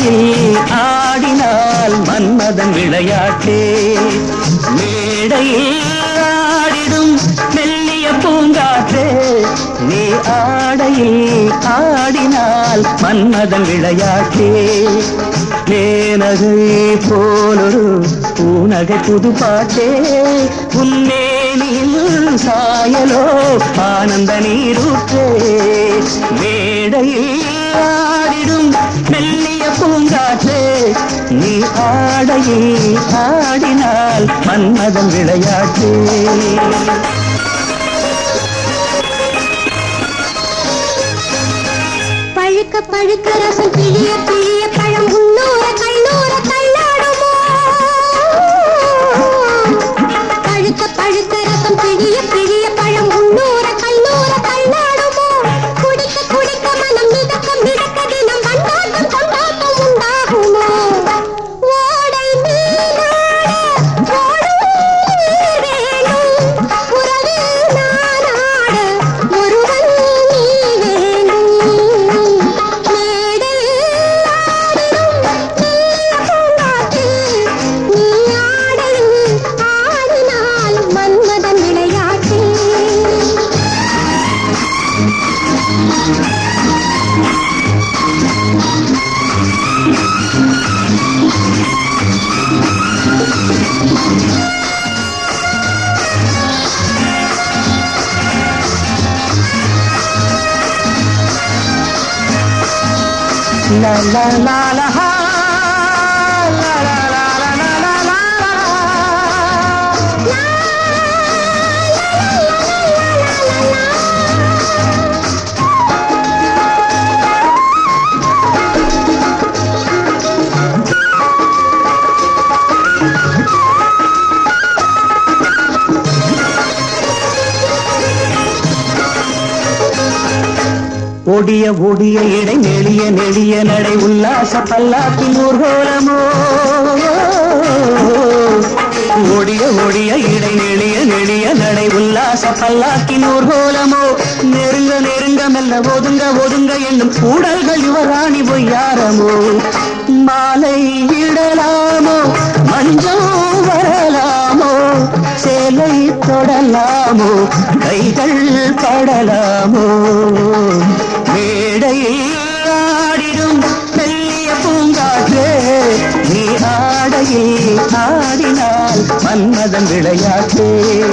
ஆடையில் ஆடினால் மன்மதன் விளையாட்டே மேடையில் ஆடிடும் மெல்லிய பூங்காற்றே நீ ஆடையில் ஆடினால் மன்மதன் விளையாட்டே மேனகை போலொரு பூநகை புது பாட்டே உன்னேனில் சாயலோ ஆனந்த நீரூற்றே மேடையில் ஆடிடும் மெல்லிய பூங்காற்றே நீ ஆடையில் ஆடினால் மன்மதன் விளையாட்டே பழுக்க பழுக்க ரசம் பிழிய பிழிய பழம் உன்னூர கண்ணூர கண்ணாடுமோ பழுக்க பழுக்க ரசம் பிழிய பிழிய பழம் உன்னூர கண்ணூர கண்ணாடுமோ குடிக்க குடிக்க மனம் மிதக்க மிதக்க தினம் வந்தாட்டம் கொண்டாட்டம் உண்டாகுமோ ஓடை மீனாட ஓடும் நீர் வேணும் உறவில் நானாட ஒருவன் நீ வேண்டும் மேடையில் ஆடிடும் மெல்லிய பூங்காற்றில் நீ ஆடையில் ஆடினால் Manmadhan விளையாட்டே La la la la ha. La la la la la la la la. ஒடிய ஒடிய இடை நெளிய நெளிய நடை உல்லாச பல்லாக்கின் ஊர்கோலமோ ஒடிய ஒடிய இடை நெளிய நெளிய நடை உல்லாச பல்லாக்கின் ஊர்கோலமோ நெருங்க நெருங்க மெல்ல ஒதுங்க ஒதுங்க என்னும் கூடல்கள் யுவராணி பொய்யாரமோ மாலை இடலாமோ மஞ்சள் வரலாமோ சேலை தொடலாமோ கைகள் படலாமோ மேடையில் ஆடிடும் மெல்லிய பூங்காற்றே நீ ஆடையில் ஆடினால் மன்மதன் விளையாட்டே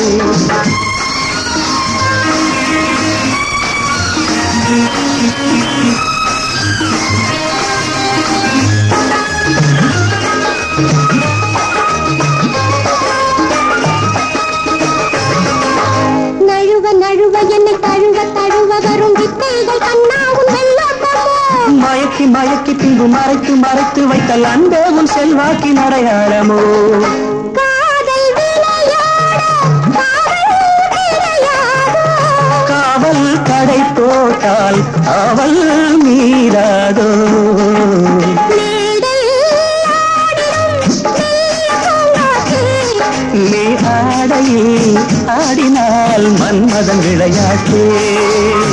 நழுவ நழுவ என்னை தழுவ தழுவ வரும் வித்தைகள் கண்ணா உன் வெள்ளோட்டமோ மயக்கி மயக்கி பின்பு மறைத்து மறைத்து வைத்தல் அன்பே உன் செல்வாக்கின் அடையாளமோ காதல் விளையாட காவல் விளையாடோ காவல் கடை போட்டால் அவள் மீறாதோ மேடையில் ஆடிடும் மெல்லிய பூங்காற்றில் நீ ஆடையில் ஆடினால் மன்மதன் விளையாட்டே